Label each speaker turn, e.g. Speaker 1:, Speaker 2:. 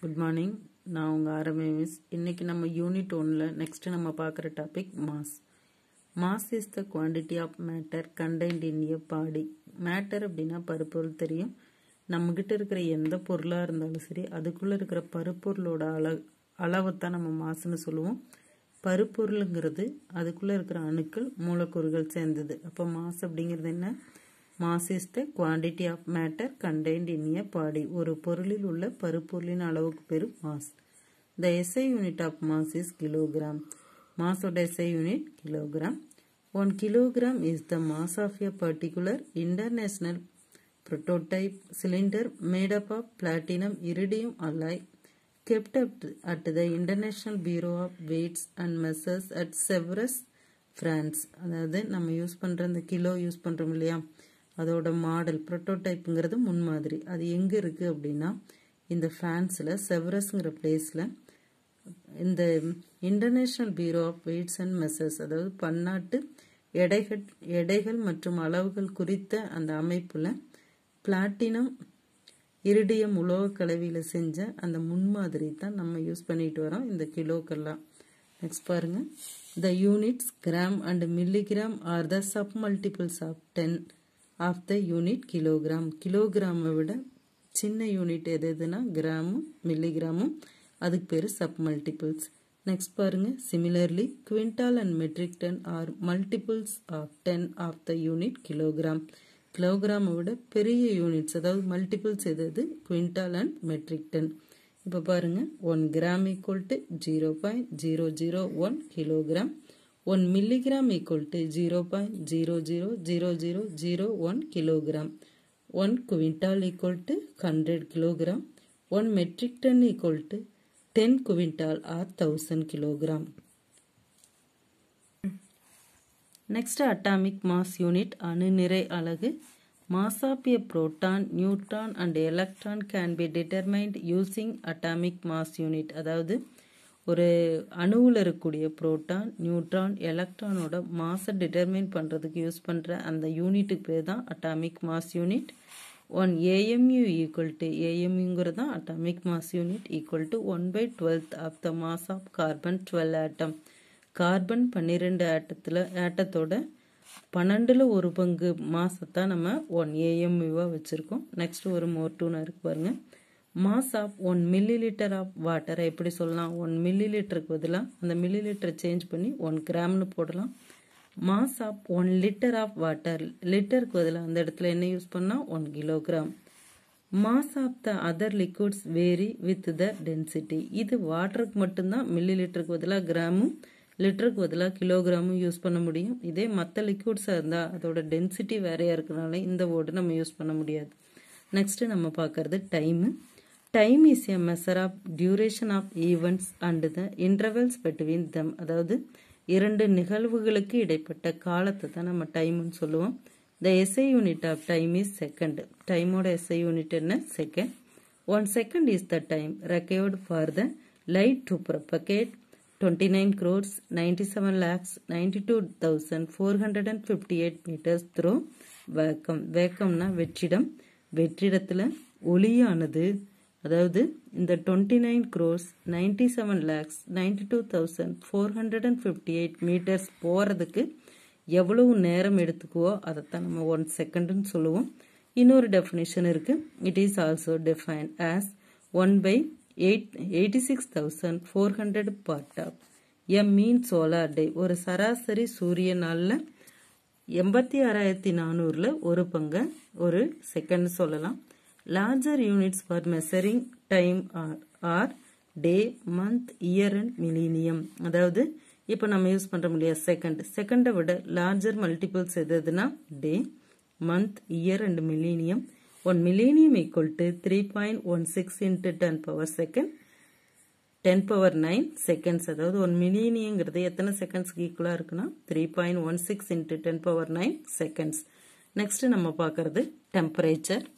Speaker 1: good morning நான் உங்கள் ஆரம்பி மிஸ் இன்றைக்கி நம்ம யூனிட் ஒன்னில் நெக்ஸ்ட்டு நம்ம பார்க்குற topic mass mass is the quantity of matter content in a body matter அப்படின்னா பருப்பொருள் தெரியும் நம்மக்கிட்ட இருக்கிற எந்த பொருளாக இருந்தாலும் சரி அதுக்குள்ளே இருக்கிற பருப்பொருளோட அள அளவைத்தான் நம்ம மாசுன்னு சொல்லுவோம் பருப்பொருளுங்கிறது அதுக்குள்ளே இருக்கிற அணுக்கள் மூலக்கூறுகள் சேர்ந்தது அப்போ மாஸ் அப்படிங்கிறது என்ன mass is the quantity of matter contained in a body ஒரு பொருளில் உள்ள பருப்பொருளின் அளவுக்கு பேர் mass the SI unit of mass is kilogram மாஸோட SI unit kilogram one kilogram is the mass of a particular international prototype cylinder made up of platinum iridium alloy kept up at the International Bureau of Weights and Measures at Sevres, France அதாவது நம்ம use பண்ணுற இந்த kilo use பண்ணுறோம் இல்லையா அதோட model ப்ரோட்டோடைப்புங்கிறது முன்மாதிரி அது எங்கே இருக்குது அப்படின்னா இந்த ஃப்ரான்ஸில் செவரஸ்ங்கிற பிளேஸில் இந்த international bureau of weights and measures அதாவது பன்னாட்டு எடைகள் எடைகள் மற்றும் அளவுகள் குறித்த அந்த அமைப்பில் பிளாட்டினம் இரிடியம் உலோக கலவையில் செஞ்ச அந்த முன்மாதிரி தான் நம்ம யூஸ் பண்ணிட்டு வரோம் இந்த கிலோக்கெல்லாம் நெக்ஸ்ட் பாருங்க the units gram and milligram are the sub multiples of ten of the unit kilogram கிலோகிராமை விட சின்ன யூனிட் எது எதுனா கிராமும் மில்லிகிராமும் அதுக்கு பேர் சப் மல்டிபிள்ஸ் நெக்ஸ்ட் பாருங்க similarly quintal and metric ton are multiples of ten of the unit kilogram கிலோகிராமை விட பெரிய யூனிட்ஸ் அதாவது மல்டிபிள்ஸ் எது எது குவிண்டால் அண்ட் மெட்ரிக் டன் இப்போ பாருங்க one gram equal to zero point zero zero one kilogram one milligram equal to zero point zero zero zero zero zero one kilogram one quintal equal to hundred kilogram one metric ton equal to ten quintal or thousand kilogram next atomic mass unit அணுநிறை அலகு mass of a proton neutron and electron can be determined using atomic mass unit அதாவது ஒரு அணுவில் இருக்கக்கூடிய proton neutron எலக்ட்ரானோட மாஸை determine பண்ணுறதுக்கு use பண்ணுற அந்த யூனிட்டுக்கு பேர் தான் atomic mass unit one AMU equal to ஏஎம்யூங்கிறது தான் atomic mass unit equal to one by twelfth of the mass of carbon twelve atom carbon பன்னிரெண்டு ஆட்டத்தில் ஆட்டத்தோட பன்னெண்டில் ஒரு பங்கு மாசத்தான் நம்ம ஒன் ஏஎம்யூவாக வச்சுருக்கோம் நெக்ஸ்ட் ஒரு மோர் டூனா இருக்கு பாருங்க mass of one millilitre of வாட்டரை எப்படி சொல்லலாம் ஒன் மில்லி லிட்டருக்கு பதிலாக அந்த மில்லி லிட்டரை சேஞ்ச் பண்ணி ஒன் கிராம்னு போடலாம் mass of one litre of water லிட்டருக்கு பதிலாக அந்த இடத்துல என்ன யூஸ் பண்ணால் one kilogram mass of the other liquids vary with the density இது வாட்டருக்கு மட்டும்தான் மில்லி லிட்டருக்கு பதிலாக கிராமும் லிட்டருக்கு பதிலாக கிலோகிராமும் யூஸ் பண்ண முடியும் இதே மற்ற லிக்விட்ஸாக இருந்தால் அதோட டென்சிட்டி வேறையாக இருக்கிறனால இந்த வேர்டு நம்ம யூஸ் பண்ண முடியாது நெக்ஸ்ட்டு நம்ம பார்க்கறது time time is a measure of duration of events and the intervals between them அதாவது இரண்டு நிகழ்வுகளுக்கு இடைப்பட்ட காலத்தை தான் நம்ம டைம்னு சொல்லுவோம் the SI unit of time is second டைமோட எஸ்ஐ யூனிட் என்ன second one second is the time required for the light to propagate 29 crores 97 lakhs 92,458 meters through vacuum வேக்கம்னா வெற்றிடம் வெற்றிடத்தில் ஒளியானது அதாவது இந்த twenty nine crores ninety seven lakhs ninety two thousand four hundred and fifty eight metres போகிறதுக்கு எவ்வளவு நேரம் எடுத்துக்குவோ அதைத்தான் நம்ம ஒன் செகண்டுன்னு சொல்லுவோம் இன்னொரு டெஃபினேஷன் இருக்குது it is also define as one by eight eighty six thousand four hundred part of a mean solar day ஒரு சராசரி சூரிய நாளில் எண்பத்தி ஆறாயிரத்தி நானூறில் ஒரு பங்கை ஒரு செகண்ட் சொல்லலாம் larger units for measuring time are are day month year and millennium அதாவது இப்போ நம்ம யூஸ் பண்ணுறோம் இல்லையா செகண்ட் செகண்டை விட லார்ஜர் மல்டிபிள்ஸ் எதுனா day month year and millennium one millennium equal to three point one six into ten power second ten power nine seconds அதாவது ஒன் மில்லியனியங்கிறது எத்தனை செகண்ட்ஸ்க்கு ஈக்குவலாக இருக்குன்னா three point one six into ten power nine seconds next நம்ம பார்க்கறது temperature